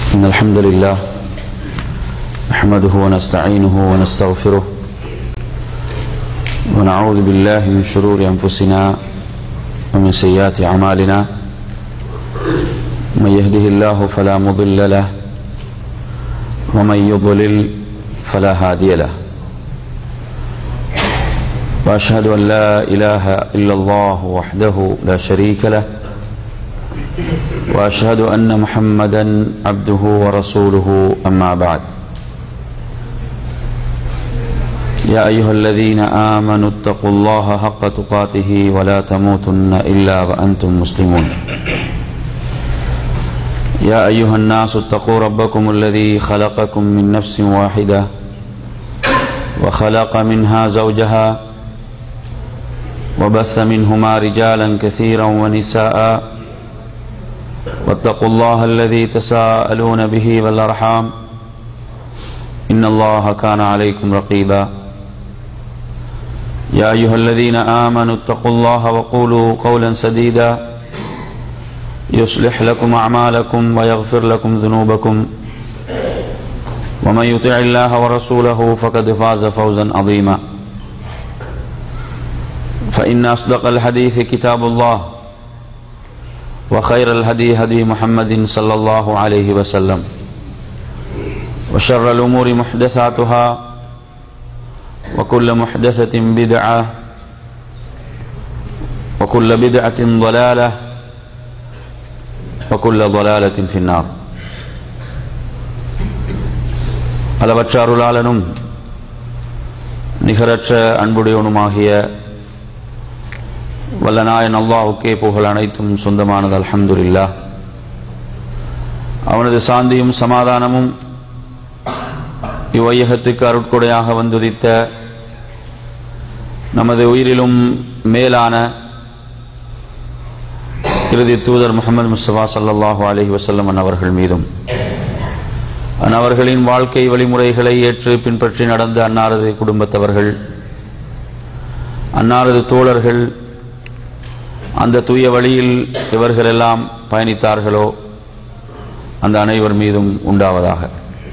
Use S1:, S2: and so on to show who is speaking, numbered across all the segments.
S1: إن الحمد لله نحمده ونستعينه ونستغفره ونعوذ بالله من شرور أنفسنا ومن سيئات أعمالنا من يهده الله فلا مضل له ومن يضلل فلا هادي له وأشهد أن لا إله إلا الله وحده لا شريك له واشهد ان محمدا عبده ورسوله اما بعد يا ايها الذين امنوا اتقوا الله حق تقاته ولا تموتن الا وانتم مسلمون يا ايها الناس اتقوا ربكم الذي خلقكم من نفس واحده وخلق منها زوجها وبث منهما رجالا كثيرا ونساء واتقوا الله الذي تساءلون به والارحام ان الله كان عليكم رقيبا يا ايها الذين امنوا اتقوا الله وقولوا قولا سديدا يصلح لكم اعمالكم ويغفر لكم ذنوبكم ومن يطع الله ورسوله فقد فاز فوزا عظيما فان اصدق الحديث كتاب الله وخير الهدي هدي محمد صلى الله عليه وسلم وشر الأمور محدثاتها وكل محدثة بدعة وكل بدعة ضلالة وكل ضلالة في النار அளவற்ற அருளாளனும் நிகரற்ற அன்புடையவனுமாகிய வல்லநாயன் அல்லாஹுக்கே புகழ் அனைத்தும் சொந்தமானது அல்ஹம்துலில்லா அவனது சாந்தியும் சமாதானமும் இவ்வையகத்துக்கு அருட்கொடையாக வந்துதித்த நமது உயிரிலும் மேலான இறுதி தூதர் முகமது முஸ்தபா சல்லாஹூ அலஹி வசல்லம் அவர்கள் மீதும் அவர்களின் வாழ்க்கை வழிமுறைகளை ஏற்று பின்பற்றி நடந்த அன்னாரது குடும்பத்தவர்கள் அன்னாரது தோழர்கள் அந்த தூய வழியில் இவர்களெல்லாம் பயணித்தார்களோ அந்த அனைவர் மீதும் உண்டாவதாக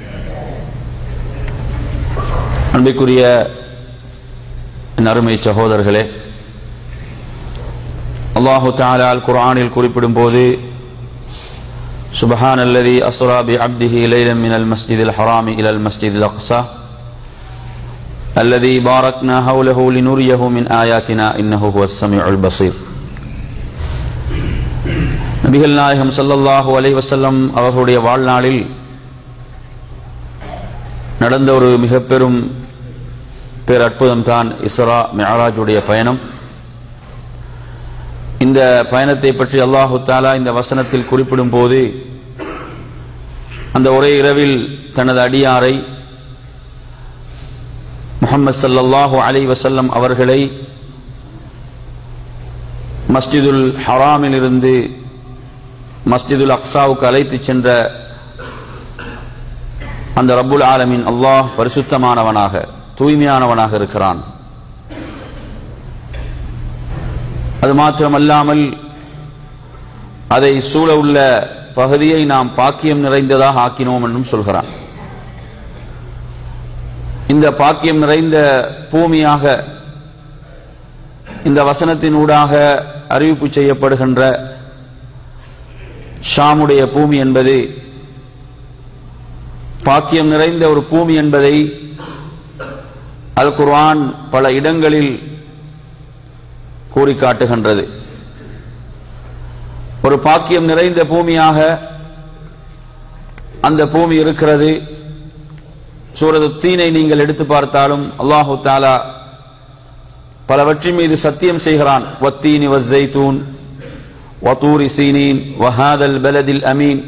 S1: அன்பிற்குரிய அருமை சகோதரர்களே அல்லாஹு தாலால் குரானில் குறிப்பிடும் போது சுபஹான் அல்லதி அசுரா பி அப்திஹி லைலம் மினல் மஸ்ஜித் அல் ஹராமி இலல் மஸ்ஜித் அல் அக்ஸா الذي باركنا حوله لنريه من آياتنا إنه هو السميع البصير நபிகள் நாயகம் சல்லல்லாஹு அலை வசல்லம் அவர்களுடைய வாழ்நாளில் நடந்த ஒரு மிக பெரும் பேரற்புதம் தான் இஸ்ரா மெஹராஜுடைய பயணம் இந்த பயணத்தை பற்றி அல்லாஹு தாலா இந்த வசனத்தில் குறிப்பிடும் போது அந்த ஒரே இரவில் தனது அடியாரை முகமது சல்லல்லாஹு அலை வசல்லம் அவர்களை மஸ்ஜிதுல் ஹராமில் இருந்து மஸ்ஜிதுல் அக்ஸாவுக்கு அழைத்து சென்ற அந்த ரப்புல் ஆலமின் அல்லாஹ் பரிசுத்தமானவனாக தூய்மையானவனாக இருக்கிறான் அது மாத்திரமல்லாமல் அதை சூழ உள்ள பகுதியை நாம் பாக்கியம் நிறைந்ததாக ஆக்கினோம் என்றும் சொல்கிறான் இந்த பாக்கியம் நிறைந்த பூமியாக இந்த வசனத்தின் ஊடாக அறிவிப்பு செய்யப்படுகின்ற ஷாமுடைய பூமி என்பது பாக்கியம் நிறைந்த ஒரு பூமி என்பதை அல் குர்ஆன் பல இடங்களில் கூறி காட்டுகின்றது ஒரு பாக்கியம் நிறைந்த பூமியாக அந்த பூமி இருக்கிறது சூரது தீனை நீங்கள் எடுத்து பார்த்தாலும் அல்லாஹு தாலா பலவற்றின் மீது சத்தியம் செய்கிறான் வத்தீனி வஸ்ஸைத்தூன் வத்தூரி சீனீன் வஹாதல் பலதில் அமீன்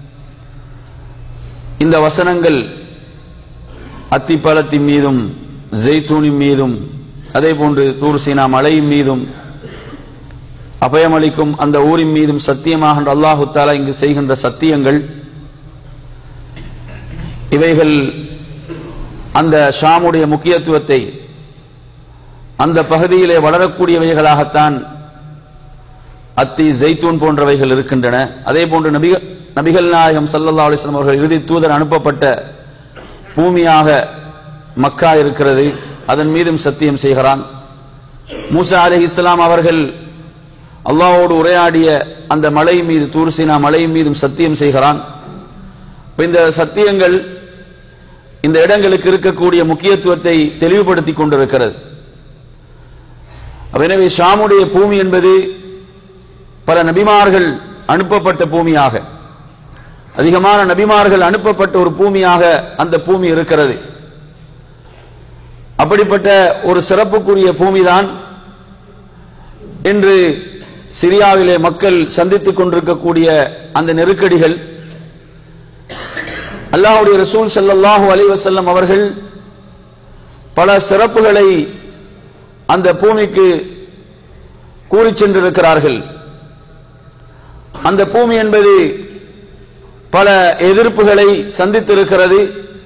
S1: இந்த வசனங்கள் அத்திப்பழத்தின் மீதும் ஜெய்தூனின் மீதும் அதே போன்று தூர் சீனா மலையின் மீதும் அபயமளிக்கும் அந்த ஊரின் மீதும் சத்தியமாக அல்லாஹு தாலா இங்கு செய்கின்ற சத்தியங்கள் இவைகள் அந்த ஷாமுடைய முக்கியத்துவத்தை அந்த பகுதியிலே வளரக்கூடியவைகளாகத்தான் அத்தி ஜெய்தூன் போன்றவைகள் இருக்கின்றன அதே போன்று நபிகள் நபிகள் நாயகம் ஸல்லல்லாஹு அலைஹி வஸல்லம் அவர்கள் இறுதி தூதர் அனுப்பப்பட்ட பூமியாக மக்கா இருக்கிறது அதன் மீதும் சத்தியம் செய்கிறான் மூசா அலைஹிஸ்ஸலாம் அவர்கள் அல்லாஹ்வோடு உரையாடிய அந்த மலை மீது தூர்சினா மலை மீதும் சத்தியம் செய்கிறான் இப்ப இந்த சத்தியங்கள் இந்த இடங்களுக்கு இருக்கக்கூடிய முக்கியத்துவத்தை தெளிவுபடுத்திக் கொண்டிருக்கிறது அப்ப எனவே ஷாமுடைய பூமி என்பது பல நபிமார்கள் அனுப்பப்பட்ட பூமியாக அதிகமான நபிமார்கள் அனுப்பப்பட்ட ஒரு பூமியாக அந்த பூமி இருக்கிறது அப்படிப்பட்ட ஒரு சிறப்புக்குரிய பூமிதான் இன்று சிரியாவிலே மக்கள் சந்தித்துக் கொண்டிருக்கக்கூடிய அந்த நெருக்கடிகள் அல்லாஹ்வுடைய ரசூல் ஸல்லல்லாஹு அலைஹி வஸல்லம் அவர்கள் பல சிறப்புகளை அந்த பூமிக்கு கூறிச் சென்றிருக்கிறார்கள் அந்த பூமி என்பது பல எதிர்ப்புகளை சந்தித்திருக்கிறது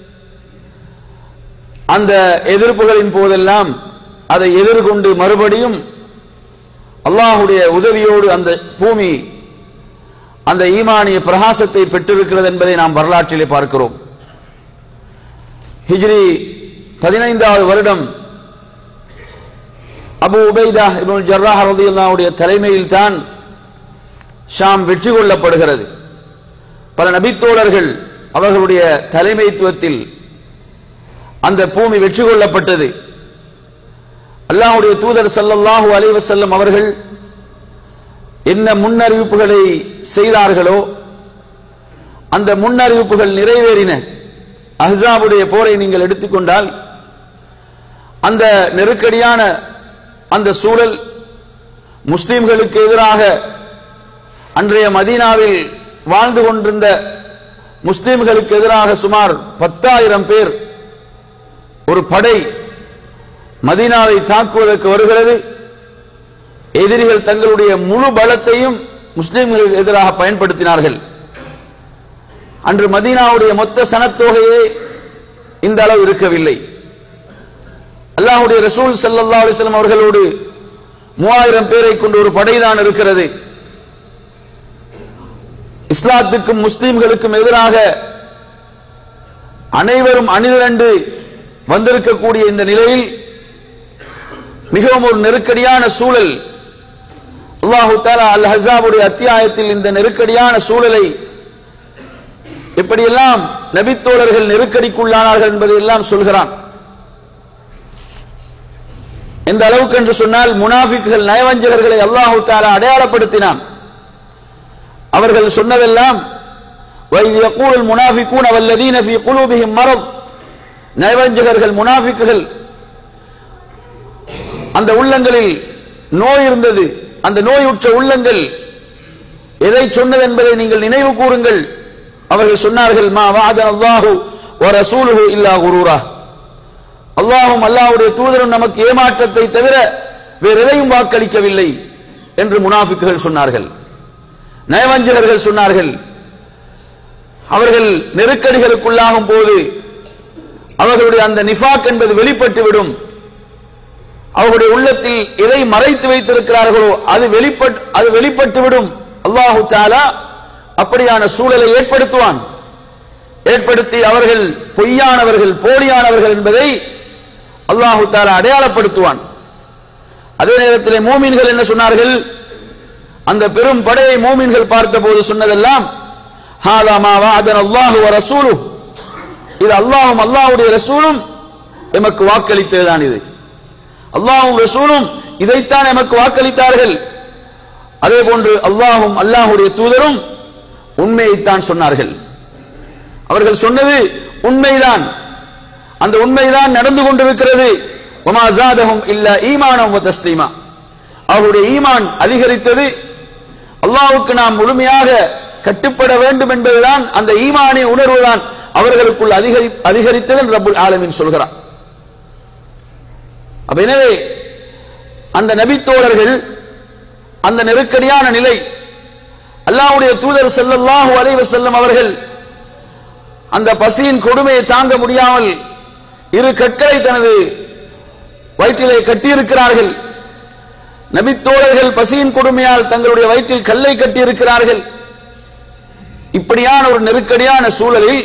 S1: அந்த எதிர்ப்புகளின் போதெல்லாம் அதை எதிர்கொண்டு மறுபடியும் அல்லாஹுடைய உதவியோடு அந்த பூமி அந்த ஈமானிய பிரகாசத்தை பெற்றிருக்கிறது என்பதை நாம் வரலாற்றிலே பார்க்கிறோம் ஹிஜ்ரி பதினைந்தாவது வருடம் அபு உபைதா இப்னு ஜர்ராஹ் ரலியல்லாஹுடைய தலைமையில் தான் ஷாம் வெற்றி கொள்ளப்படுகிறது பல நபித்தோழர்கள் அவர்களுடைய தலைமைத்துவத்தில் அந்த பூமி வெற்றி கொள்ளப்பட்டது அல்லாஹ்வுடைய தூதர் ஸல்லல்லாஹு அலைஹி வஸல்லம் அவர்கள் என்ன முன்னறிவிப்புகளை செய்தார்களோ அந்த முன்னறிவிப்புகள் நிறைவேறின அஹ்ஸாபுடைய போரை நீங்கள் எடுத்துக்கொண்டால் அந்த நெருக்கடியான அந்த சூழல் முஸ்லிம்களுக்கு எதிராக அன்றைய மதீனாவில் வாழ்ந்து கொண்டிருந்த முஸ்லிம்களுக்கு எதிராக சுமார் பத்தாயிரம் பேர் ஒரு படை மதீனாவை தாக்குவதற்கு வருகிறது எதிரிகள் தங்களுடைய முழு பலத்தையும் முஸ்லிம்களுக்கு எதிராக பயன்படுத்தினார்கள் அன்று மதீனாவுடைய மொத்த சனத்தொகையே இந்த அளவு இருக்கவில்லை அல்லாஹ்வுடைய ரசூல் ஸல்லல்லாஹு அலைஹி வஸல்லம் அவர்களோடு மூவாயிரம் பேரை கொண்ட ஒரு படைதான் இருக்கிறது இஸ்லாத்துக்கும் முஸ்லிம்களுக்கும் எதிராக அனைவரும் அணிதிரண்டு வந்திருக்கக்கூடிய இந்த நிலையில் மிகவும் ஒரு நெருக்கடியான சூழல் அல்லாஹு தாலா அல் ஹசாபுடைய அத்தியாயத்தில் இந்த நெருக்கடியான சூழலை எப்படியெல்லாம் நபித்தோழர்கள் நெருக்கடிக்குள்ளானார்கள் என்பதை எல்லாம் சொல்கிறான் எந்த அளவுக்கு என்று சொன்னால் முனாஃபிக்குகள் நயவஞ்சகர்களை அல்லாஹு தாலா அடையாளப்படுத்தினான் அவர்கள் சொன்னதெல்லாம் وَإِذْ يَقُولُ الْمُنَافِقُونَ وَالَّذِينَ فِي قُلُوبِهِمْ مَرَضٌ நயவஞ்சகர்கள் முனாஃபிக்குகள் அந்த உள்ளங்களில் நோய் இருந்தது அந்த நோயுற்ற உள்ளங்கள் எதை சொன்னது என்பதை நீங்கள் நினைவு கூறுங்கள் அவர்கள் சொன்னார்கள் மா வாதன் அல்லாஹு வ ரசூலுஹு இல்லா குரூரா அல்லாஹும் அல்லாஹ்வுடைய தூதரும் நமக்கு ஏமாற்றத்தை தவிர வேறு எதையும் வாக்களிக்கவில்லை என்று முனாஃபிக்குகள் சொன்னார்கள் நயவஞ்சகர்கள் சொன்னார்கள் அவர்கள் நெருக்கடிகளுக்குள்ளாகும் போது அவர்களுடைய அந்த நிஃபாக் என்பது வெளிப்பட்டுவிடும் அவர்களுடைய உள்ளத்தில் எதை மறைத்து வைத்திருக்கிறார்களோ அது வெளிப்பட்டு அது வெளிப்பட்டுவிடும் அல்லாஹு தாலா அப்படியான சூழலை ஏற்படுத்துவான் ஏற்படுத்தி அவர்கள் பொய்யானவர்கள் போலியானவர்கள் என்பதை அல்லாஹு தாலா அடையாளப்படுத்துவான் அதே நேரத்தில் மூமின்கள் என்ன சொன்னார்கள் அந்த பெரும் படையை மூமின்கள் பார்த்தபோது சொன்னதெல்லாம் ஹாதா மா வஅதன அல்லாஹு வ ரசூலுஹு இது அல்லாஹ்வும் அல்லாஹ்வுடைய ரசூலும் எமக்கு வாக்களித்ததுதான் இது அல்லாஹ்வும் ரசூலும் இதைத்தான் எமக்கு வாக்களித்தார்கள் அதே போன்று அல்லாஹ்வும் அல்லாஹ்வுடைய தூதரும் உண்மையைத்தான் சொன்னார்கள் அவர்கள் சொன்னது உண்மைதான் அந்த உண்மைதான் நடந்து கொண்டிருக்கிறது வமா ஜாதஹும் இல்ல ஈமானம் வ தஸ்லீமா அவருடைய ஈமான் அதிகரித்தது அல்லாஹ்வுக்கு நாம் முழுமையாக கட்டுப்பட வேண்டும் என்பதுதான் அந்த ஈமானிய உணர்வுதான் அவர்களுக்குள் அதிகரி அதிகரித்தது ரப்புல் ஆலமீன் சொல்கிறார் அப்ப எனவே அந்த நபித்தோழர்கள் அந்த நெருக்கடியான நிலை அல்லாஹ்வுடைய தூதர் ஸல்லல்லாஹு அலைஹி வஸல்லம் அவர்கள் அந்த பசியின் கொடுமையை தாங்க முடியாமல் இரு கற்களை தனது வயிற்றிலே கட்டியிருக்கிறார்கள் நபித்தோழர்கள் பசியின் கொடுமையால் தங்களுடைய வயிற்றில் கல்லை கட்டி இருக்கிறார்கள் இப்படியான ஒரு நெருக்கடியான சூழலில்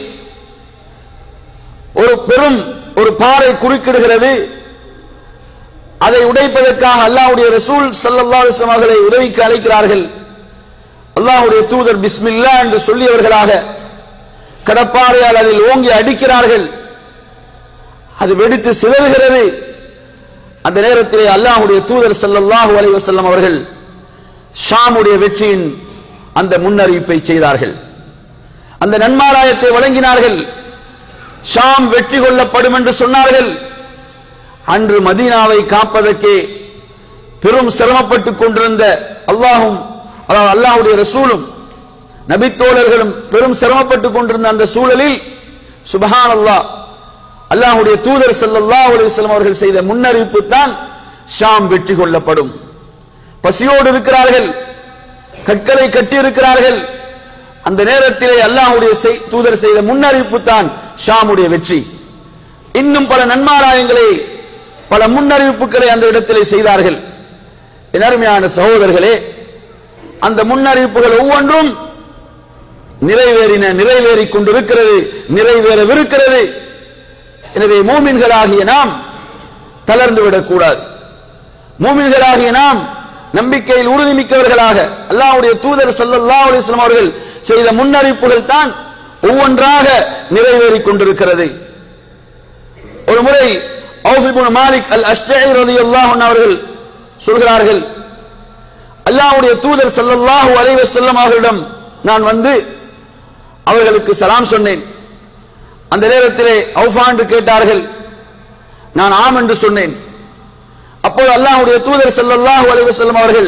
S1: ஒரு பெரும் ஒரு பாறை குறுக்கிடுகிறது அதை உடைப்பதற்காக அல்லாஹ்வுடைய ரசூல் ஸல்லல்லாஹு அலைஹி வஸல்லம் அவர்களை உதவிக்கு அழைக்கிறார்கள் அல்லாஹ்வுடைய தூதர் பிஸ்மில்லா என்று சொல்லியவர்களாக கடப்பாறையால் அதில் ஓங்கி அடிக்கிறார்கள் அது வெடித்து சிதறுகிறது அந்த நேரத்திலே அல்லாஹ்வுடைய தூதர் ஸல்லல்லாஹு அலைஹி வஸல்லம் அவர்கள் ஷாமுடைய வெற்றியின் அந்த முன்னறிவிப்பை செய்தார்கள் அந்த நன்மாராயத்தை வழங்கினார்கள் ஷாம் வெற்றி கொள்ளப்படும் என்று சொன்னார்கள் அன்று மதீனாவை காப்பதற்கே பெரும் சிரமப்பட்டுக் கொண்டிருந்த அல்லாஹும் அதாவது அல்லாஹ்வுடைய ரசூலும் நபித்தோழர்களும் பெரும் சிரமப்பட்டுக் கொண்டிருந்த அந்த சூழலில் சுபஹான் அல்லாஹ் அல்லாஹ்வுடைய தூதர் ஸல்லல்லாஹு அலைஹி வஸல்லம் அவர்கள் செய்த முன்னறிவிப்பு தான் ஷாம் வெற்றி கொள்ளப்படும் பசியோடு இருக்கிறார்கள் கற்களை கட்டி இருக்கிறார்கள் அந்த நேரத்திலே அல்லாஹ்வுடைய செய்- தூதர் செய்த முன்னறிவிப்பு தான் ஷாமுடைய வெற்றி இன்னும் பல நன்மாராயங்களை பல முன்னறிவிப்புகளை அந்த இடத்திலே செய்தார்கள் என் அருமையான சகோதரர்களே அந்த முன்னறிவிப்புகள் ஒவ்வொன்றும் நிறைவேறின நிறைவேறிக் கொண்டிருக்கிறது நிறைவேறவிருக்கிறது எனவே மூமின்களாகிய நாம் தளர்ந்து விடக்கூடாது மூமின்களாகிய நாம் நம்பிக்கையில் உறுதிமிக்கவர்களாக அல்லாஹ்வுடைய தூதர் ஸல்லல்லாஹு அலைஹி வஸல்லம் அவர்கள் செய்த முன்னறிவிப்புகள் தான் ஒவ்வொன்றாக நிறைவேறிக் கொண்டிருக்கிறது ஒரு முறை அவுஃப் இப்னு மாலிக் அல் அஷ்டஇ ரலியல்லாஹு அன்ஹு அவர்கள் சொல்கிறார்கள் அல்லாஹ்வுடைய தூதர் ஸல்லல்லாஹு அலைஹி வஸல்லம் அவர்களிடம் நான் வந்து அவர்களுக்கு சலாம் சொன்னேன் அந்த நேரத்திலே அவுஃபா என்று கேட்டார்கள் நான் ஆம் என்று சொன்னேன் அப்போது அல்லாஹ்வுடைய தூதர் ஸல்லல்லாஹு அலைஹி வஸல்லம் அவர்கள்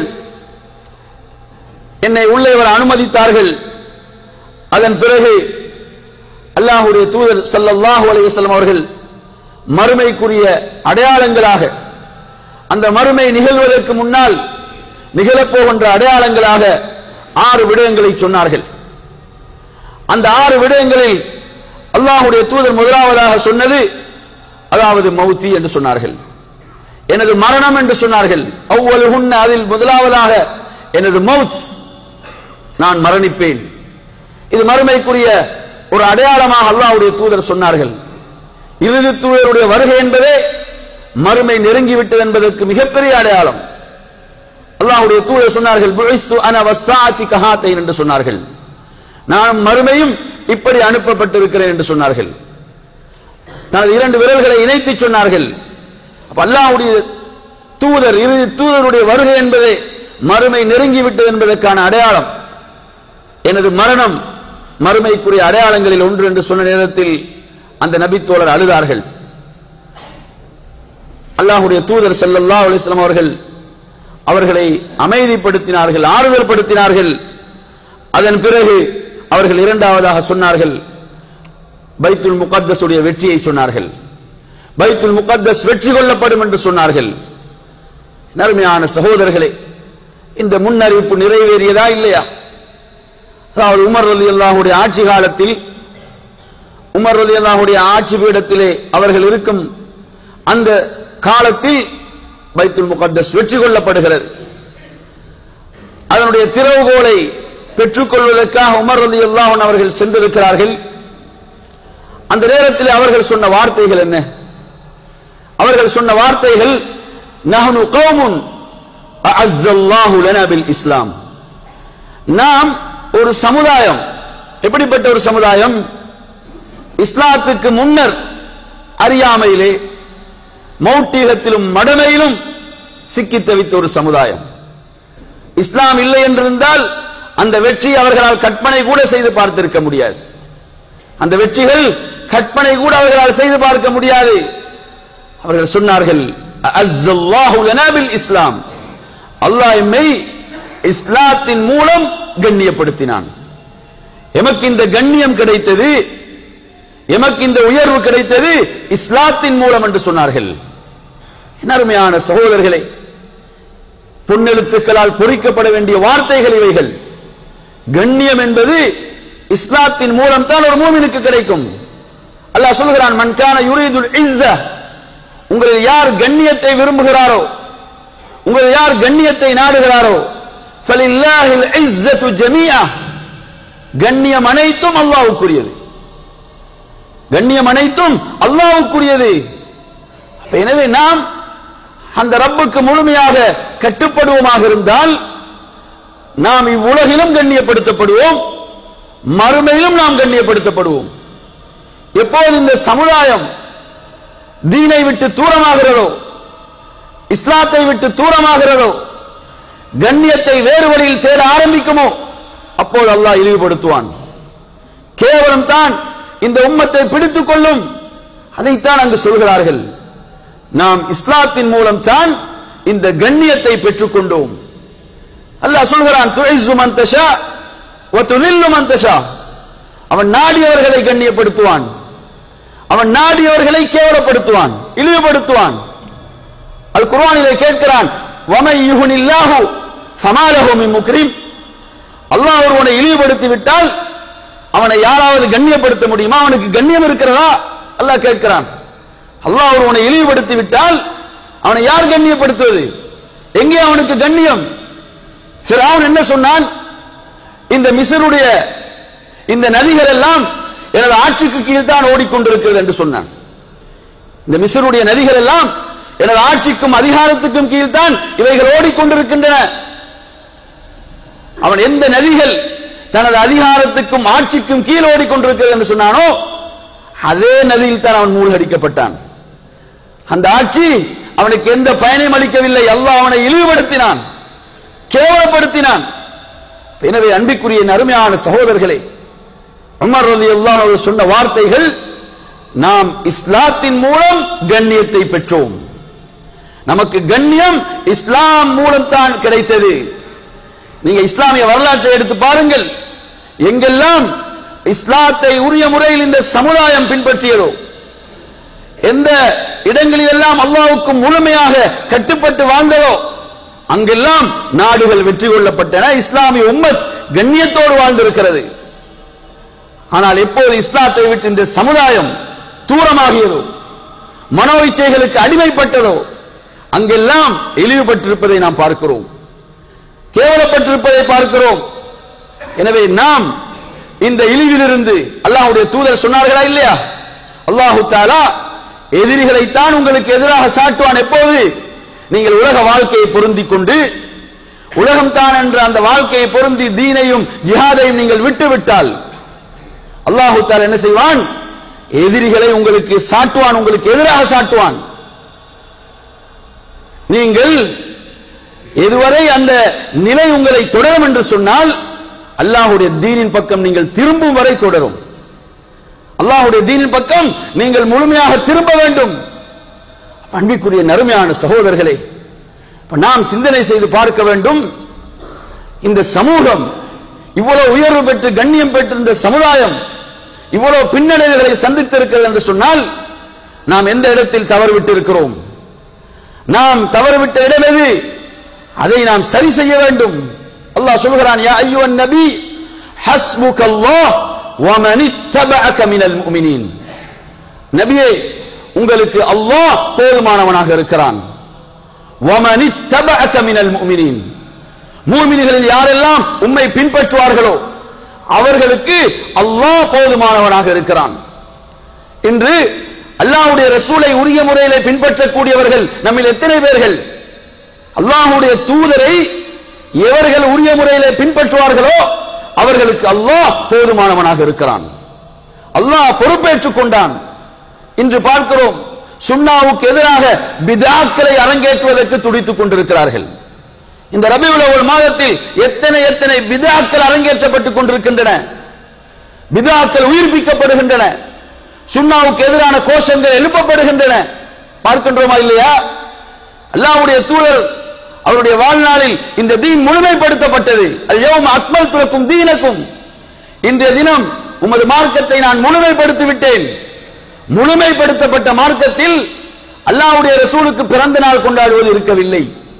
S1: என்னை உள்ளே வர அனுமதித்தார்கள் அதன் பிறகு அல்லாஹ்வுடைய தூதர் ஸல்லல்லாஹு அலைஹி வஸல்லம் அவர்கள் மறுமைக்குரிய அடையாளங்களாக அந்த மறுமை நிகழ்வதற்கு முன்னால் நிகழப்போகின்ற அடையாளங்களாக ஆறு விடயங்களை சொன்னார்கள் அந்த ஆறு விடயங்களில் அல்லாஹ்வுடைய தூதர் முதலாவதாக சொன்னது அதாவது மௌத்தி என்று சொன்னார்கள் எனது மரணம் என்று சொன்னார்கள் அவ்வளவுன்ன அதில் முதலாவதாக எனது மவுத் நான் மரணிப்பேன் இது மறுமைக்குரிய ஒரு அடையாளமாக அல்லாஹ்வுடைய தூதர் சொன்னார்கள் இறுதி தூதருடைய வருகை என்பதே மறுமை நெருங்கிவிட்டது என்பதற்கு மிகப்பெரிய அடையாளம் அல்லாஹ்வுடைய தூதர் சொன்னார்கள் புஇஸ்து அன வஸ்ஸாஅத்தி கஹாத்தைன் என்று சொன்னார்கள் நான் மறுமையும் இப்படி அனுப்பப்பட்டிருக்கிறேன் என்று சொன்னார்கள் தனது இரண்டு விரல்களை இணைத்து சொன்னார்கள் அப்ப அல்லாஹ்வுடைய தூதர் இறுதி தூதருடைய வருகை என்பதே மறுமை நெருங்கிவிட்டது என்பதற்கான அடையாளம் எனது மரணம் மறுமைக்குரிய அடையாளங்களில் ஒன்று என்று சொன்ன நேரத்தில் அந்த நபித்தோழர் அழுதார்கள் அல்லாஹ்வுடைய தூதர் ஸல்லல்லாஹு அலைஹி வஸல்லம் அவர்கள் அவர்களை அமைதிப்படுத்தினார்கள் ஆறுதல் படுத்தினார்கள் அதன் பிறகு அவர்கள் இரண்டாவதாக சொன்னார்கள் பைத்துல் முகத்தஸ் உடைய வெற்றியை சொன்னார்கள் பைத்துல் முகத்தஸ் வெற்றி கொள்ளப்படும் என்று சொன்னார்கள் நறுமையான சகோதரர்களே இந்த முன்னறிவிப்பு நிறைவேறியதா இல்லையா அதாவது உமர் ரலி அல்லாஹுடைய ஆட்சி காலத்தில் உமர் ரலி அல்லாஹுடைய ஆட்சி பீடத்திலே அவர்கள் இருக்கும் அந்த காலத்தில் பைத்துல் முகத்தஸ் வெற்றி கொள்ளப்படுகிறது அதனுடைய திறவுகோலை பெற்றுக்கொள்வதற்காக உமர் ரலி அல்லாஹன் அவர்கள் சென்றிருக்கிறார்கள் அந்த நேரத்தில் அவர்கள் சொன்ன வார்த்தைகள் என்ன அவர்கள் சொன்ன வார்த்தைகள் நஹனு கௌமுன் அஅஸ்ஸல்லாஹு லனா பில் இஸ்லாம் நாம் ஒரு சமுதாயம் எப்படிப்பட்ட ஒரு சமுதாயம் இஸ்லாத்துக்கு முன்னர் அறியாமையிலே மௌட்டீகத்திலும் மடமையிலும் சிக்கி தவித்த ஒரு சமுதாயம் இஸ்லாம் இல்லை என்றிருந்தால் அந்த வெற்றி அவர்களால் கற்பனை கூட செய்து பார்த்திருக்க முடியாது அந்த வெற்றிகள் கற்பனை கூட அவர்களால் செய்து பார்க்க முடியாது அவர்கள் சொன்னார்கள் அஸ்ஸல்லாஹு லனா பில் இஸ்லாம் அல்லாஹ் எம்மை இஸ்லாத்தின் மூலம் கண்ணியப்படுத்தினான் எமக்கு இந்த கண்ணியம் கிடைத்தது எமக்கு இந்த உயர்வு கிடைத்தது இஸ்லாத்தின் மூலம் என்று சொன்னார்கள் என்ன அருமையான சகோதரர்களே பொன்னெழுத்துக்களால் பொறிக்கப்பட வேண்டிய வார்த்தைகள் இவைகள் கண்ணியம் என்பது இஸ்லாத்தின் மூலம் தான் ஒரு மூமினுக்கு கிடைக்கும் அல்லாஹ் சொல்கிறான் மன்கான யுரீதுல் இஸ்ஸ உங்களில் யார் கண்ணியத்தை விரும்புகிறாரோ உங்கள் யார் கண்ணியத்தை நாடுகிறாரோ ஃபலில்லாஹில் இஸ்ஸத்து ஜமீஆ கண்ணியம் அனைத்தும் அல்லாஹ்வுக்குரியது கண்ணியம் அனைத்தும் அல்லாஹ்வுக்குரியது அப்ப எனவே நாம் அந்த ரப்புக்கு முழுமையாக கட்டுப்படுவோமாக இருந்தால் நாம் இவ்வுலகிலும் கண்ணியப்படுத்தப்படுவோம் மறுமையிலும் நாம் கண்ணியப்படுத்தப்படுவோம் எப்போது இந்த சமுதாயம் தீனை விட்டு தூரமாகிறதோ இஸ்லாத்தை விட்டு தூரமாகிறதோ கண்ணியத்தை வேறு வழியில் தேட ஆரம்பிக்குமோ அப்போது அல்லாஹ் இழிவுபடுத்துவான் கேவலம் தான் இந்த உம்மத்தை பிடித்துக் கொள்ளும் அதைத்தான் அங்கு சொல்கிறார்கள் நாம் இஸ்லாத்தின் மூலம் தான் இந்த கண்ணியத்தை பெற்றுக் கொண்டோம் அல்லாஹ் சொல்கிறான் துஇஸ்ஸு மன் தஷா வ துலில்லு மன் தஷா அவன் நாடியவர்களை கண்ணியப்படுத்துவான் அவன் நாடியவர்களை கேவலப்படுத்துவான் இழிவுபடுத்துவான் அல் குர்ஆனிலே கேட்கிறான் வமை யுஹ்னில்லாஹு ஃபமாலஹு மின் முக்ரிம் அல்லாஹ் ஒருவனை இழிவுபடுத்தி விட்டால் அவனை யாராவது கண்ணியப்படுத்த முடியுமா அவனுக்கு கண்ணியம் இருக்கிறதா அல்லாஹ் கேட்கிறான் அல்லாஹ் ஒருவனை இழிவுபடுத்தி விட்டால் அவனை யார் கண்ணியப்படுத்துவது எங்கே அவனுக்கு கண்ணியம் ஃபிரௌன் என்ன சொன்னான் இந்த மிஸ்ருடைய இந்த நதிகள் எல்லாம் எனது ஆட்சிக்கு கீழ் தான் ஓடிக்கொண்டிருக்கிறது என்று சொன்னான் இந்த மிஸ்ருடைய நதிகள் எல்லாம் எனது ஆட்சிக்கும் அதிகாரத்துக்கும் கீழ் தான் இவைகள் ஓடிக்கொண்டிருக்கின்றன அவன் எந்த நதிகள் தனது அதிகாரத்துக்கும் ஆட்சிக்கும் கீழ் ஓடிக்கொண்டிருக்கிறது என்று சொன்னானோ அதே நதியில் தான் அவன் மூழ்கடிக்கப்பட்டான் அந்த ஆட்சி அவனுக்கு எந்த பயனையும் அளிக்கவில்லை அல்லாஹ் அவனை இழிவுபடுத்தினான் கேவலப்படுத்தினான் எனவே அன்பிற்குரிய என் அருமையான சகோதரர்களே உமர் ரலியல்லாஹு அவர்கள் சொன்ன வார்த்தைகள் நாம் இஸ்லாத்தின் மூலம் கண்ணியத்தை பெற்றோம் நமக்கு கண்ணியம் இஸ்லாம் மூலம் தான் கிடைத்தது நீங்க இஸ்லாமிய வரலாற்றை எடுத்து பாருங்கள் எங்கெல்லாம் இஸ்லாத்தை உரிய முறையில் இந்த சமுதாயம் பின்பற்றியதோ எந்த இடங்களில் எல்லாம் அல்லாவுக்கு முழுமையாக கட்டுப்பட்டு வாழ்ந்ததோ அங்கெல்லாம் நாடுகள் வெற்றி கொள்ளப்பட்டன இஸ்லாமிய உம்மத் கண்ணியத்தோடு வாழ்ந்திருக்கிறது ஆனால் எப்போது இஸ்லாத்தை விட்டு இந்த சமுதாயம் தூரமாகியதோ மனோ இச்சைகளுக்கு அடிமைப்பட்டதோ அங்கெல்லாம் இழிவுபட்டிருப்பதை நாம் பார்க்கிறோம் கேவலப்பட்டிருப்பதை பார்க்கிறோம் எனவே நாம் இந்த இழிவிலிருந்து அல்லாஹ்வுடைய தூதர் சொன்னார்களா இல்லையா அல்லாஹு தாலா எதிரிகளைத்தான் உங்களுக்கு எதிராக சாட்டுவான் எப்போது நீங்கள் உலக வாழ்க்கையை பொருந்திக் கொண்டு உலகம் தான் என்ற அந்த வாழ்க்கையை பொருந்தி தீனையும் ஜிஹாதையும் நீங்கள் விட்டு விட்டால் அல்லாஹு தாலா என்ன செய்வான் எதிரிகளை உங்களுக்கு சாட்டுவான் உங்களுக்கு எதிராக சாட்டுவான் நீங்கள் எதுவரை அந்த நிலை உங்களை தொடரும் என்று சொன்னால் அல்லாஹுடைய தீனின் பக்கம் நீங்கள் திரும்பும் வரை தொடரும் அல்லாஹுடைய தீனின் பக்கம் நீங்கள் முழுமையாக திரும்ப வேண்டும் அன்பிற்குரிய நறுமையான சகோதரர்களே இப்ப நாம் சிந்தனை செய்து பார்க்க வேண்டும் இந்த சமூகம் இவ்வளவு உயர்வு பெற்று கண்ணியம் பெற்று இந்த சமுதாயம் இவ்வளவு பின்னடைவுகளை சந்தித்திருக்கிறது என்று சொன்னால் நாம் எந்த இடத்தில் தவறுவிட்டு இருக்கிறோம் நாம் தவறுவிட்ட இடம் எது அதை நாம் சரி செய்ய வேண்டும் அல்லாஹ் சொல்கிறான் யா ஐயுவன் நபி ஹஸ்புக அல்லாஹ் வமன் இத்தபஅக மினல் முஃமினீன் நபியே உங்களுக்கு அல்லாஹ் போதுமானவனாக இருக்கிறான் வமன் இத்தபஅக மினல் முஃமினீன் மூமின்களில் யாரெல்லாம் உம்மை பின்பற்றுவார்களோ அவர்களுக்கு அல்லாஹ் போதுமானவனாக இருக்கிறான் இன்று அல்லாஹ்வுடைய ரசூலை உரிய முறையிலே பின்பற்றக்கூடியவர்கள் நம்மில் எத்தனை பேர்கள் அல்லாஹ்வுடைய தூதரை எவர்கள் உரிய முறையிலே பின்பற்றுவார்களோ அவர்களுக்கு அல்லாஹ் போதுமானவனாக இருக்கிறான் அல்லாஹ் பொறுப்பேற்றுக் கொண்டான் இன்று பார்க்கிறோம் சுன்னாவுக்கு எதிராக பிதாக்களை அரங்கேற்றுவதற்கு துடித்துக் கொண்டிருக்கிறார்கள் இந்த ரபியுல் ஒரு மாதத்தில் எத்தனை எத்தனை பிதாக்கள் அரங்கேற்றப்பட்டுக் கொண்டிருக்கின்றன பிதாக்கள் உயிர்ப்பிக்கப்படுகின்றன சுன்னாவுக்கு எதிரான கோஷங்கள் எழுப்பப்படுகின்றன பார்க்கின்றோமா இல்லையா அல்லாஹ்வுடைய தூதர் அவருடைய வாழ்நாளில் இந்த தீன் முழுமைப்படுத்தப்பட்டது அல்யௌம அக்மல் துலக்கும் தீனக்கும் இன்றைய தினம் உமது மார்க்கத்தை நான் முழுமைப்படுத்தி விட்டேன் முழுமைப்படுத்தப்பட்ட மார்க்கத்தில் அல்லாஹ்வுடைய ரசூலுக்கு பிறந்த நாள் கொண்டாடுவது இருக்கவில்லை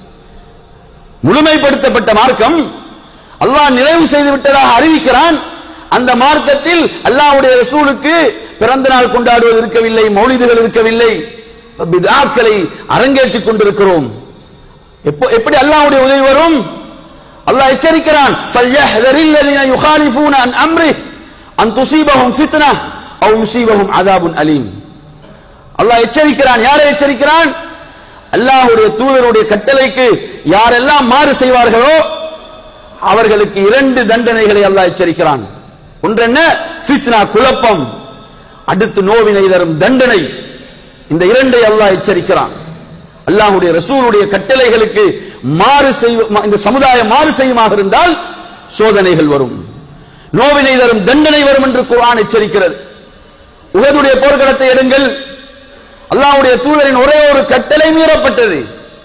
S1: முழுமைப்படுத்தப்பட்ட மார்க்கம் அல்லாஹ் நிறைவு செய்து விட்டதாக அறிவிக்கிறான் அந்த மார்க்கத்தில் அல்லாஹ்வுடைய ரசூலுக்கு பிறந்த நாள் கொண்டாடுவது இருக்கவில்லை மௌலிதுகள் இருக்கவில்லை பிதாக்களை அரங்கேற்றிக் கொண்டிருக்கிறோம் எப்போ எப்படி அல்லாஹ்வுடைய உதவி வரும் அல்லாஹ் எச்சரிக்கிறான் فَلْيَحْذَرِ الَّذِينَ يُخَالِفُونَ عَنْ أَمْرِهِ أَنْ تُصِيبَهُمْ فِتْنَةٌ أَوْ يُصِيبَهُمْ عَذَابٌ أَلِيمٌ அல்லாஹ் எச்சரிக்கிறான் யாரை எச்சரிக்கிறான் அல்லாஹ்வுடைய தூதருடைய கட்டளைக்கு யாரெல்லாம் மாறு செய்வார்களோ அவர்களுக்கு இரண்டு தண்டனைகளை அல்லாஹ் எச்சரிக்கிறான் ஒன்று என்ன ஃபித்னா குழப்பம் அடுத்து நோவினை தரும் தண்டனை இந்த இரண்டை அல்லாஹ் எச்சரிக்கிறான் அல்லாஹ்வுடைய ரசூலுடைய கட்டளைகளுக்கு மாறு செய்வ இந்த சமுதாயம் மாறு செய்யுமாக இருந்தால் சோதனைகள் வரும் நோவினை தரும் தண்டனை வரும் என்று குர்ஆன் எச்சரிக்கிறது உகதுடைய போர்க்களத்தை எடுங்கள் அல்லாஹ்வுடைய தூதரின் ஒரே ஒரு கட்டளை மீறப்பட்டது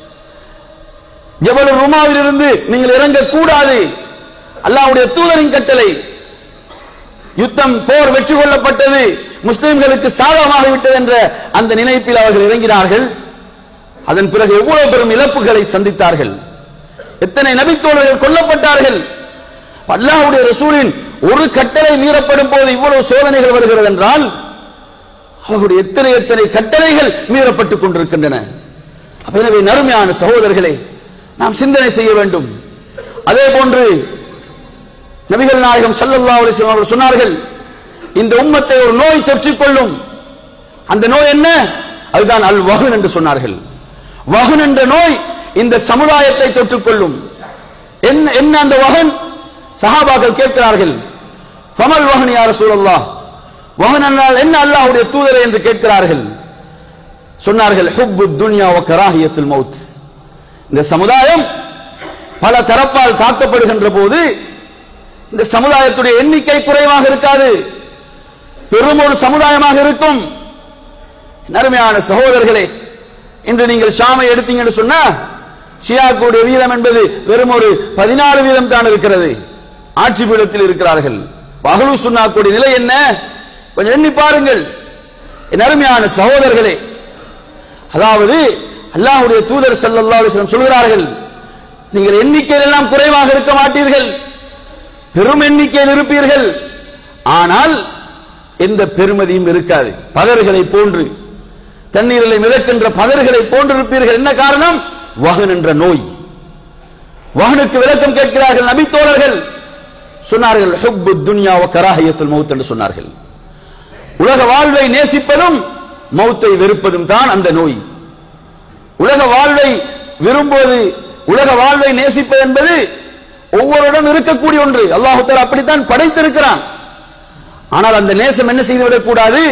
S1: ஜபல் ருமாவில் இருந்து நீங்கள் இறங்கக்கூடாது அல்லாஹ்வுடைய தூதரின் கட்டளை யுத்தம் போர் வெற்றி கொள்ளப்பட்டது முஸ்லிம்களுக்கு சாதகமாக விட்டது என்ற அந்த நினைப்பில் அவர்கள் இறங்கினார்கள் அதன் பிறகு எவ்வளவு பெரும் இழப்புகளை சந்தித்தார்கள் எத்தனை நபித்தோழர்கள் கொல்லப்பட்டார்கள் அல்லாஹ்வுடைய ரசூலின் ஒரு கட்டளை மீறப்படும் போது இவ்வளவு சோதனைகள் வருகிறது என்றால் அவர்களுடைய எத்தனை எத்தனை கட்டளைகள் மீறப்பட்டுக் கொண்டிருக்கின்றன அப்ப எனவே நறுமையான சகோதரர்களே நாம் சிந்தனை செய்ய வேண்டும் அதே போன்று நபிகள் நாயகம் ஸல்லல்லாஹு அலைஹி வஸல்லம் அவர்கள் சொன்னார்கள் இந்த உம்மத்தை ஒரு நோய் தொற்றிக் கொள்ளும் அந்த நோய் என்ன அதுதான் அல் வஹன் என்று சொன்னார்கள் வஹன் என்ற நோய் இந்த சமுதாயத்தை தொற்றுக் கொள்ளும் என்ன என்ன அந்த வஹன் சஹாபாக்கள் கேட்கிறார்கள் ஃபமல் வஹன் யா ரசூலல்லாஹ் வஹன் என்றால் என்ன அல்லாஹ்வுடைய தூதரே என்று கேட்கிறார்கள் சொன்னார்கள் ஹுப்பு துன்யா வ கராஹியத்துல் மௌத் இந்த சமுதாயம் பல தரப்பால் தாக்கப்படுகின்ற போது இந்த சமுதாயத்துடைய எண்ணிக்கை குறைவாக இருக்காது பெரும் ஒரு சமுதாயமாக இருக்கும் நறுமையான சகோதரர்களே இன்று நீங்கள் ஷாமை எடுத்தீங்கன்னு சொன்னா ஷியாக்குடைய வீதம் என்பது வெறும் ஒரு பதினாறு வீதம் தான் இருக்கிறது ஆட்சி பீடத்தில் இருக்கிறார்கள் பகலு சுன்னாக்குடைய நிலை என்ன கொஞ்சம் எண்ணி பாருங்கள் என் அருமையான சகோதரர்களே அதாவது அல்லாஹ்வுடைய தூதர் ஸல்லல்லாஹு அலைஹி வஸல்லம் சொல்கிறார்கள் நீங்கள் எண்ணிக்கையில் எல்லாம் குறைவாக இருக்க மாட்டீர்கள் பெரும் எண்ணிக்கையில் இருப்பீர்கள் ஆனால் எந்த பெருமதியும் இருக்காது பதர்களை போன்று தண்ணீரிலே மிதக்கின்ற பதர்களை போன்று இருப்பீர்கள் என்ன காரணம் வகன் என்ற நோய் வகனுக்கு விளக்கம் கேட்கிறார்கள் நபி தோழர்கள் சொன்னார்கள் ஹுப்பு துன்யா வ கராஹியத்துல் மௌத் என்று சொன்னார்கள் உலக வாழ்வை நேசிப்பதும் மௌத்தை வெறுப்பதும் தான் அந்த நோய் உலக வாழ்வை விரும்புவது உலக வாழ்வை நேசிப்பது என்பது ஒவ்வொருடம் இருக்கக்கூடிய ஒன்று அல்லாஹு தஆலா அப்படித்தான் படைத்திருக்கிறான் ஆனால் அந்த நேசம் என்ன செய்துவிடக் கூடாது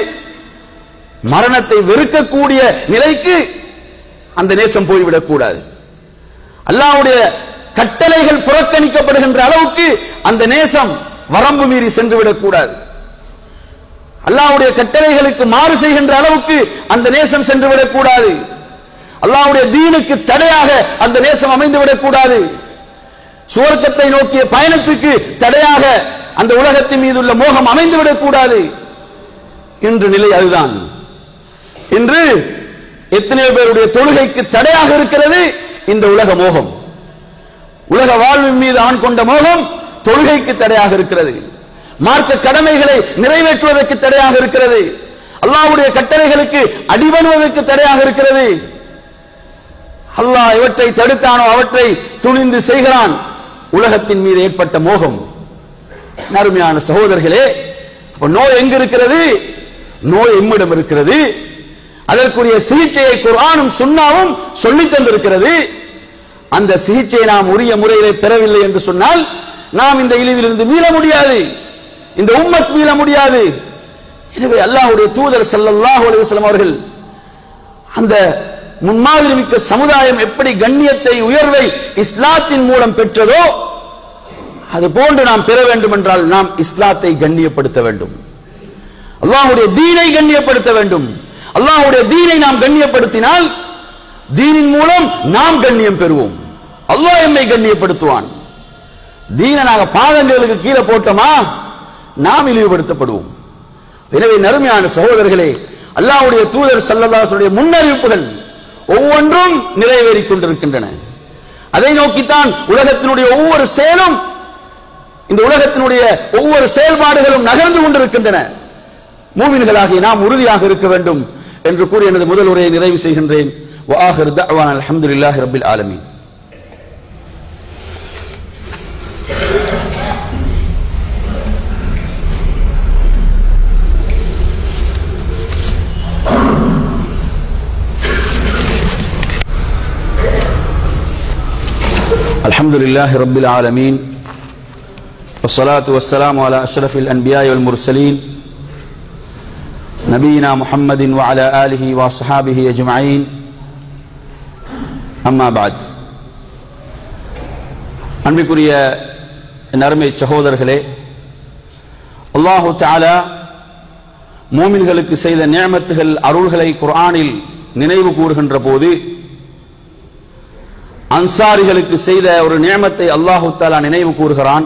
S1: மரணத்தை வெறுக்கக்கூடிய நிலைக்கு அந்த நேசம் போய்விடக் கூடாது அல்லாஹ்வுடைய கட்டளைகள் புறக்கணிக்கப்படுகின்ற அளவுக்கு அந்த நேசம் வரம்பு மீறி சென்று விடக்கூடாது அல்லாஹ்வுடைய கட்டளைகளுக்கு மாறு செய்கின்ற அளவுக்கு அந்த நேசம் சென்று விடக்கூடாது அல்லாஹ்வுடைய தீனுக்கு தடையாக அந்த நேசம் அமைந்து விடக்கூடாது சுவர்க்கத்தை நோக்கிய பயணத்துக்கு தடையாக அந்த உலகத்தின் மீது உள்ள மோகம் அமைந்து விடக்கூடாது இன்று நிலை அதுதான் இன்று எத்தனையோ பேருடைய தொழுகைக்கு தடையாக இருக்கிறது இந்த உலக மோகம் உலக வாழ்வின் மீது அவன் கொண்ட மோகம் தொழுகைக்கு தடையாக இருக்கிறது மார்க்க கடமைகளை நிறைவேற்றுவதற்கு தடையாக இருக்கிறது அல்லாஹ்வுடைய கட்டளைகளுக்கு அடிபணுவதற்கு தடையாக இருக்கிறது அல்லாஹ் இவற்றை தடுத்தானோ அவற்றை துணிந்து செய்கிறான் உலகத்தின் மீது ஏற்பட்ட மோகம் அருமையான சகோதரர்களே அப்ப நோய் எங்க இருக்கிறது நோய் எம்மிடம் இருக்கிறது அதற்குரிய சிகிச்சையை குர்ஆனும் சுன்னாவும் சொல்லித் தந்திருக்கிறது அந்த சிகிச்சையை நாம் உரிய முறையிலே பெறவில்லை என்று சொன்னால் நாம் இந்த இழிவிலிருந்து மீள முடியாது இந்த உம்மத் மீள முடியாது எனவே அல்லாஹ்வுடைய தூதர் ஸல்லல்லாஹு அலைஹி வஸல்லம் அவர்கள் அந்த முன்மாதிரி மிக்க சமுதாயம் எப்படி கண்ணியத்தை உயர்வை இஸ்லாத்தின் மூலம் பெற்றதோ அது போன்று நாம் பெற வேண்டும் என்றால் நாம் இஸ்லாத்தை கண்ணியப்படுத்த வேண்டும் அல்லாஹ்வுடைய தீனை கண்ணியப்படுத்த வேண்டும் அல்லாஹ்வுடைய தீனை நாம் கண்ணியப்படுத்தினால் தீனின் மூலம் நாம் கண்ணியம் பெறுவோம் அல்லாஹ் எம்மை கண்ணியப்படுத்துவான் தீனை நாங்க பாதங்களுக்கு கீழே போட்டோமா நாம் இழிவுபடுத்தப்படுவோம் எனவே நறுமையான சகோதரர்களே அல்லாஹ்வுடைய தூதர் ஸல்லல்லாஹு முன்னறிவிப்புகள் ஒவ்வொன்றும் நிறைவேறிக் கொண்டிருக்கின்றன அதை நோக்கித்தான் உலகத்தினுடைய ஒவ்வொரு செயலும் இந்த உலகத்தினுடைய ஒவ்வொரு செயல்பாடுகளும் நகர்ந்து கொண்டிருக்கின்றன மூமின்களாகிய நாம் உறுதியாக இருக்க வேண்டும் என்று கூறி எனது முதல் உரையை நிறைவு செய்கின்றேன் வாஹிர் தஅவானா அல்ஹம்துலில்லாஹி ரப்பில் ஆலமீன் الحمد لله رب العالمين والصلاة والسلام على أشرف الأنبياء والمرسلين نبينا محمد وعلى آله وصحابه أجمعين أما بعد அன்பிற்குரிய என் அருமை சகோதரர்களே அல்லாஹு தாலா மூமின்களுக்கு செய்த நியமத்துகள் அருள்களை குர்ஆனில் நினைவு கூறுகின்ற போது அன்சாரிகளுக்கு செய்த ஒரு நியமத்தை அல்லாஹு தாலா நினைவு கூறுகிறான்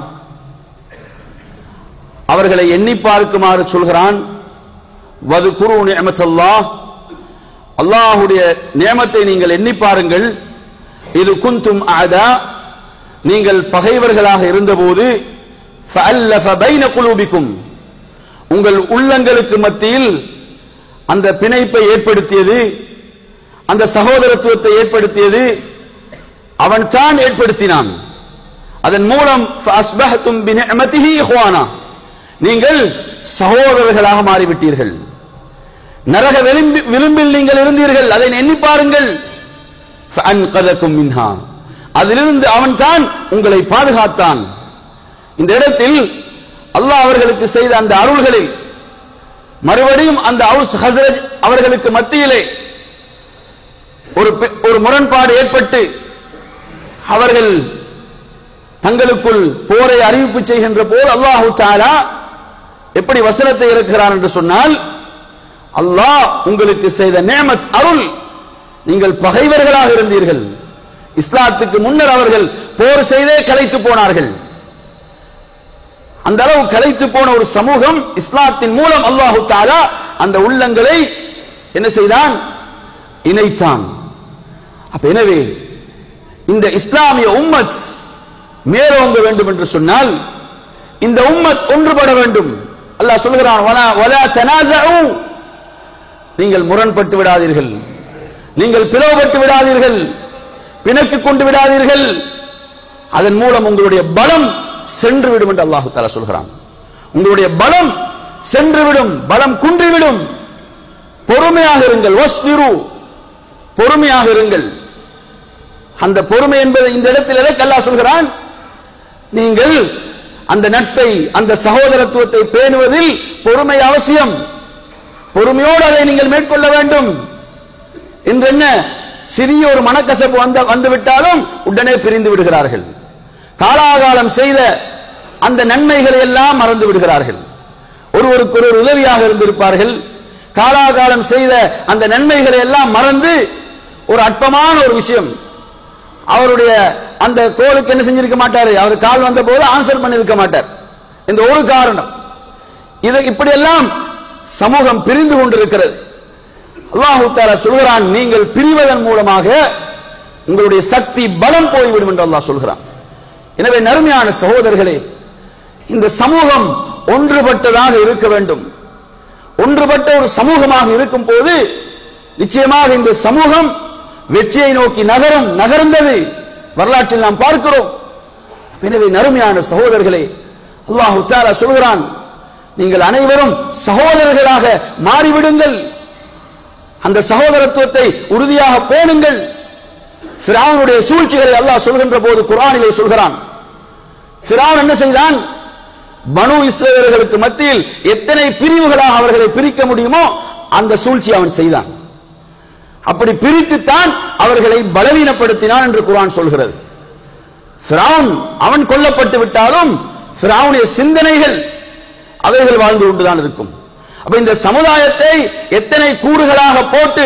S1: அவர்களை எண்ணி பார்க்குமாறு சொல்கிறான் வது குரு நியமத்தல்லாஹ் அல்லாஹுடைய நியமத்தை நீங்கள் எண்ணி பாருங்கள் இது குந்தும் ஆதா நீங்கள் பகைவர்களாக இருந்தபோது فألف بين قلوبكم உங்கள் உள்ளங்களுக்கு மத்தியில் அந்த பிணைப்பை ஏற்படுத்தியது அந்த சகோதரத்துவத்தை ஏற்படுத்தியது அவன் தான் ஏற்படுத்தினான் அதன் மூலம் فأصبحتم بنعمته إخوانا நீங்கள் சகோதரர்களாக மாறிவிட்டீர்கள் நரக விளிம்பி- விளிம்பில் நீங்கள் இருந்தீர்கள் அதை எண்ணி பாருங்கள் فأنقذكم منها அதிலிருந்து அவன் தான் உங்களை பாதுகாத்தான் இந்த இடத்தில் அல்லாஹ் அவர்களுக்கு செய்த அந்த அருள்களில் மறுபடியும் அந்த அவுஸ் ஹசரத் அவர்களுக்கு மத்தியிலே ஒரு பெ- ஒரு முரண்பாடு ஏற்பட்டு அவர்கள் தங்களுக்குள் போரை அறிவிப்பு செய்கின்ற போது அல்லாஹு தாலா எப்படி வசனத்தை இறக்குகிறான் என்று சொன்னால் அல்லாஹ் உங்களுக்கு செய்த நேமத் அருள் நீங்கள் பகைவர்களாக இருந்தீர்கள் இஸ்லாத்துக்கு முன்னர் அவர்கள் போர் செய்தே கலைத்து போனார்கள் அந்த அளவு கலைத்து போன ஒரு சமூகம் இஸ்லாத்தின் மூலம் அல்லாஹு தாலா அந்த உள்ளங்களை என்ன செய்தான் இணைத்தான் அப்ப எனவே இந்த இஸ்லாமிய உம்மத் மேலோங்க வேண்டும் என்று சொன்னால் இந்த உம்மத் ஒன்றுபட வேண்டும் அல்லாஹ் சொல்கிறான் "வலா வலா தனாஸஉ." நீங்கள் முரண்பட்டு விடாதீர்கள் நீங்கள் பிளவுபட்டு விடாதீர்கள் பிணக்கு கொண்டு விடாதீர்கள் அதன் மூலம் உங்களுடைய பலம் சென்று விடும் என்று அல்லாஹு தாலா சொல்கிறான் உங்களுடைய பலம் சென்று விடும் பலம் குன்றிவிடும் பொறுமையாக இருங்கள் வஸ்பிரு பொறுமையாக இருங்கள் அந்த பொறுமை என்பது இந்த இடத்தில் எதற்கு அல்லாஹ் சொல்கிறான் நீங்கள் அந்த நட்பை அந்த சகோதரத்துவத்தை பேணுவதில் பொறுமை அவசியம் பொறுமையோடு அதை நீங்கள் மேற்கொள்ள வேண்டும் என்று என்ன சிறிய ஒரு மனக்கசப்பு வந்த வந்து விட்டாலும் உடனே பிரிந்து விடுகிறார்கள் காலாகாலம் செய்த அந்த நன்மைகளை எல்லாம் மறந்து விடுகிறார்கள் ஒருவருக்கு ஒரு உதவியாக இருந்திருப்பார்கள் காலாகாலம் செய்த அந்த நன்மைகளை எல்லாம் மறந்து ஒரு அற்பமான ஒரு விஷயம் அவருடைய அந்த கோலுக்கு என்ன செஞ்சிருக்க மாட்டாரு அவர் கால் வந்த போது ஆன்சர் பண்ணிருக்க மாட்டார் இந்த ஒரு காரணம் இது இப்படியெல்லாம் சமூகம் பிரிந்து கொண்டிருக்கிறது அல்லாஹு தாலா சொல்கிறான் நீங்கள் பிரிவதன் மூலமாக உங்களுடைய சக்தி பலம் போய்விடும் என்று அல்லாஹ் சொல்கிறான் எனவே நறுமையான சகோதரர்களே இந்த சமூகம் ஒன்றுபட்டதாக இருக்க வேண்டும் ஒன்றுபட்ட ஒரு சமூகமாக இருக்கும் போது நிச்சயமாக இந்த சமூகம் வெற்றியை நோக்கி நகரும் நகர்ந்தது வரலாற்றில் நாம் பார்க்கிறோம் எனவே நறுமையான சகோதரர்களே அல்லாஹு தாலா சொல்கிறான் நீங்கள் அனைவரும் சகோதரர்களாக மாறிவிடுங்கள் அந்த சகோதரத்துவத்தை உறுதியாக பேணுங்கள் ஃபிரௌனுடைய சூழ்ச்சிகளை அல்லாஹ் சொல்கின்ற போது குர்ஆனிலே சொல்கிறான் ஃபிரௌன் என்ன செய்தான் பனு இஸ்ரவேலர்களுக்கு மத்தியில் எத்தனை பிரிவுகளாக அவர்களை பிரிக்க முடியுமோ அந்த சூழ்ச்சி அவன் செய்தான் அப்படி பிரித்துத்தான் அவர்களை பலவீனப்படுத்தினான் என்று குர்ஆன் சொல்கிறது ஃபிரௌன் அவன் கொல்லப்பட்டு விட்டாலும் ஃபிரௌனுடைய சிந்தனைகள் அவைகள் வாழ்ந்து கொண்டுதான் இருக்கும் அப்ப இந்த சமுதாயத்தை எத்தனை கூறுகளாக போட்டு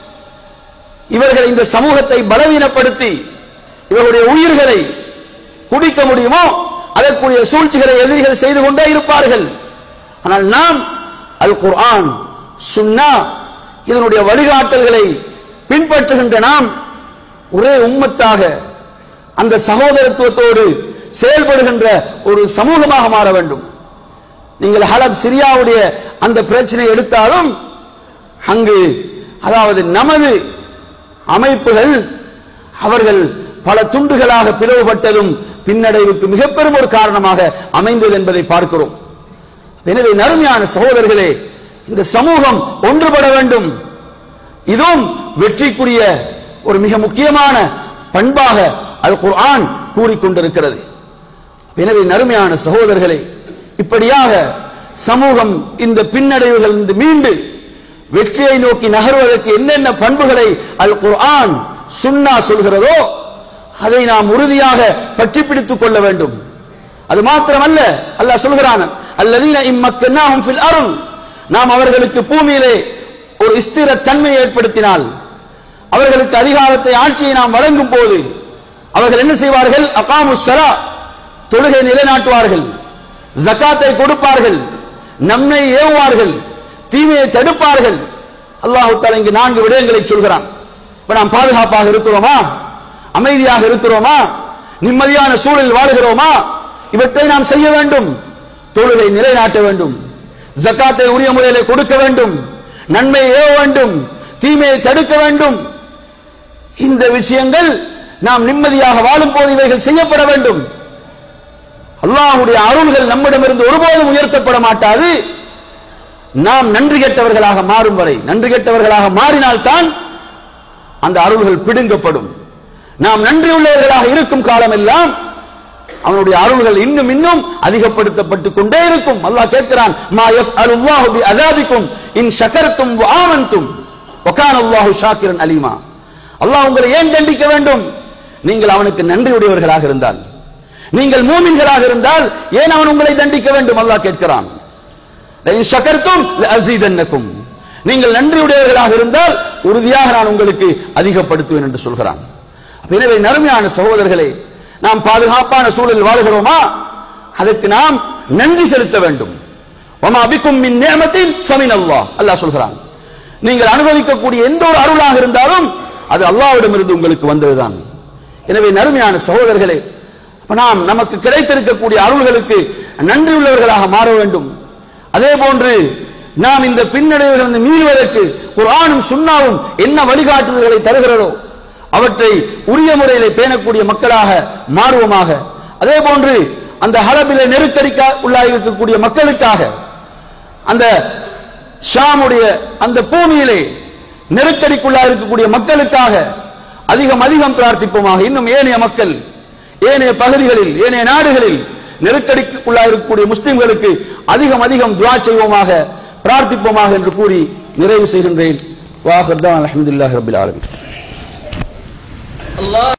S1: இவர்கள் இந்த சமூகத்தை பலவீனப்படுத்தி இவர்களுடைய உயிர்களை குடிக்க முடியுமோ அதற்குரிய சூழ்ச்சிகளை எதிரிகள் செய்து கொண்டே இருப்பார்கள் ஆனால் நாம் அல் குர்ஆன் சுன்னா இதனுடைய வழிகாட்டல்களை பின்பற்றுகின்ற நாம் ஒரே உம்மத்தாக அந்த சகோதரத்துவத்தோடு செயல்படுகின்ற ஒரு சமூகமாக மாற வேண்டும் நீங்கள் ஹலப் சிரியாவுடைய அந்த பிரச்சனை எடுத்தாலும் அங்கு அதாவது நமது அமைப்புகள் அவர்கள் பல துண்டுகளாக பிளவுபட்டதும் பின்னடைவுக்கு மிக பெரும் ஒரு காரணமாக அமைந்தது என்பதை பார்க்கிறோம் எனவே நறுமையான சகோதரர்களே இந்த சமூகம் ஒன்றுபட வேண்டும் இதுவும் வெற்றிக்குரிய ஒரு மிக முக்கியமான பண்பாக அல் குர்ஆன் கூறிக்கொண்டிருக்கிறது எனவே நறுமையான சகோதரர்களே இப்படியாக சமூகம் இந்த பின்னடைவுகள் இருந்து மீண்டு வெற்றியை நோக்கி நகர்வதற்கு என்னென்ன பண்புகளை அல் குர்ஆன் சுன்னா சொல்கிறதோ அதை நாம் உறுதியாக பற்றி பிடித்துக் கொள்ள வேண்டும் அது மாத்திரமல்ல அல்லாஹ் சொல்கிறான் அல்லதீன இம்மக்கன்னாஹும் ஃபில் அருள் நாம் அவர்களுக்கு பூமியிலே ஒரு ஸ்திர தன்மை ஏற்படுத்தினால் அவர்களுக்கு அதிகாரத்தை ஆட்சியை நாம் வழங்கும் போது அவர்கள் என்ன செய்வார்கள் அகாமு ஸலா தொழுகை நிலைநாட்டுவார்கள் ஜகாத்தை கொடுப்பார்கள் நம்மை ஏவுவார்கள் தீமையை தடுப்பார்கள் அல்லாஹ் தஆலா இங்கு நான்கு விடயங்களை சொல்கிறான் இப்ப நாம் பாதுகாப்பாக இருக்கிறோமா அமைதியாக இருக்கிறோமா நிம்மதியான சூழலில் வாழுகிறோமா இவற்றை நாம் செய்ய வேண்டும் தொழுகை நிலைநாட்ட வேண்டும் ஜக்காத்தை உரிய முறையிலே கொடுக்க வேண்டும் நன்மையை ஏவ வேண்டும் தீமையை தடுக்க வேண்டும் இந்த விஷயங்கள் நாம் நிம்மதியாக வாழும் போது இவைகள் செய்யப்பட வேண்டும் அல்லாஹ்வுடைய அருள்கள் நம்மிடமிருந்து ஒருபோதும் உயர்த்தப்பட மாட்டாது நாம் நன்றி கெட்டவர்களாக மாறும் வரை நன்றி கெட்டவர்களாக மாறினால்தான் அந்த அருள்கள் பிடுங்கப்படும் நாம் நன்றி உள்ளவர்களாக இருக்கும் காலமெல்லாம் அவனுடைய அருள்கள் இன்னும் இன்னும் அதிகப்படுத்தப்பட்டு கொண்டே இருக்கும் அல்லாஹ் கேட்கிறான் மா யஃஅலுல்லாஹு பி அஸாபிக்கும் இன் ஷகர்தும் வ ஆமன்தும் வ கான அல்லாஹு ஷாக்கிரன் அலீமா அல்லாஹ் உங்களை ஏன் தண்டிக்க வேண்டும் நீங்கள் அவனுக்கு நன்றியுடையவர்களாக இருந்தால் நீங்கள் மூமின்களாக இருந்தால் ஏன் அவன் உங்களை தண்டிக்க வேண்டும் அல்லாஹ் கேட்கிறான் லஇன் ஷகர்தும் லஅஸீதன்னக்கும் நீங்கள் நன்றியுடையவர்களாக இருந்தால் உறுதியாக நான் உங்களுக்கு அதிகப்படுத்துவேன் என்று சொல்கிறான் அப்ப எனவே நறுமையான சகோதரர்களே நாம் பாதுகாப்பான சூழலில் வாழ்கிறோமா அதற்கு நாம் நன்றி செலுத்த வேண்டும் வமா பிக்கும் மின் நிஅமத்தின் ஃபமின் அல்லாஹ் அல்லாஹ் சொல்கிறான் நீங்கள் அனுபவிக்கக்கூடிய எந்த ஒரு அருளாக இருந்தாலும் அது அல்லாஹ்விடமிருந்து உங்களுக்கு வந்ததுதான் எனவே நறுமையான சகோதரர்களே அப்ப நாம் நமக்கு கிடைத்திருக்கக்கூடிய அருள்களுக்கு நன்றி உள்ளவர்களாக மாற வேண்டும் அதே போன்று நாம் இந்த பின்னடைவுகளிலிருந்து மீறுவதற்கு குர்ஆனும் சுன்னாவும் என்ன வழிகாட்டுதல்களை தருகிறதோ அவற்றை உரிய முறையிலே பேணக்கூடிய மக்களாக மாறுவோமாக அதே போன்று அந்த ஹலபில நெருக்கடிக்க உள்ளாயிருக்கக்கூடிய மக்களுக்காக அந்த ஷாமுடைய அந்த பூமியிலே நெருக்கடிக்குள்ளா இருக்கக்கூடிய மக்களுக்காக அதிகம் அதிகம் பிரார்த்திப்போமாக இன்னும் ஏனைய மக்கள் ஏனைய பகுதிகளில் ஏனைய நாடுகளில் நெருக்கடிக்குள்ளா இருக்கக்கூடிய முஸ்லிம்களுக்கு அதிகம் அதிகம் துவா செய்வோமாக பிரார்த்திப்போமாக என்று கூறி நிறைவு செய்கின்றேன் வாஹர்தான் அலமதுல்லாஹி ரபில் ஆலமீன்
S2: الله